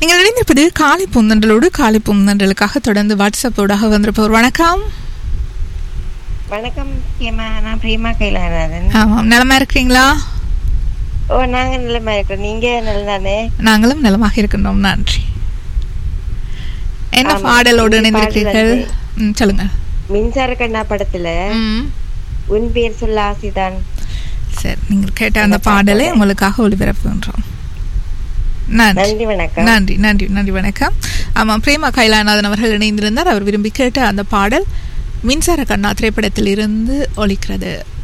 நீங்கள் இணைந்திருப்பது காலை புந்தண்டலோடு காலை புந்தண்டலுக்காக தொடர்ந்து வாட்ஸ்அப்போடாக வந்திருப்பவர் வணக்கம் வணக்கம் ஏமா நான் பிரேமா கைலாநாதன் ஆமாம் நலமா இருக்கிறீங்களா ஓ நாங்க நல்லமா இருக்கோம் நீங்க நல்லதானே நாங்களும் நலமாக இருக்கின்றோம் நன்றி என்ன ஆமா. பாடலோடு இந்த இணைந்திருக்கிறீர்கள் பாடல் ம், சொல்லுங்க மின்சார கண்ணா படத்துல ம், உன் பேர் சொல்ல ஆசைதான் சரி நீங்கள் கேட்ட அந்த பாடலை உங்களுக்காக ஒளிபரப்புகின்றோம் நன்றி நன்றி வணக்கம் நன்றி நன்றி நன்றி வணக்கம் ஆமாம் பிரேமா கைலாநாதன் அவர்கள் இணைந்திருந்தார் அவர் விரும்பி கேட்ட அந்த பாடல் மின்சார கண்ணா திரைப்படத்தில் இருந்து ஒலிக்கிறது